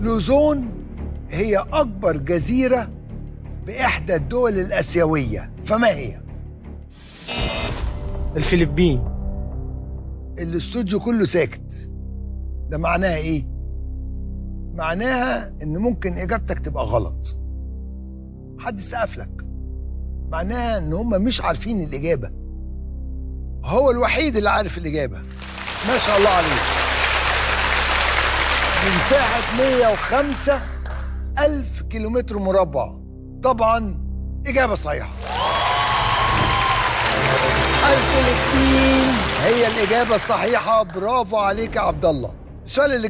لوزون هي أكبر جزيرة بإحدى الدول الآسيوية فما هي؟ الفلبين الاستوديو كله ساكت ده معناها ايه معناها ان ممكن اجابتك تبقى غلط حد سقف لك معناها ان هم مش عارفين الاجابه هو الوحيد اللي عارف الاجابه ما شاء الله عليه بمساحه 105 ألف كيلومتر مربع طبعا إجابة صحيحة الفلبين هي الإجابة الصحيحة برافو عليك يا عبد الله السؤال اللي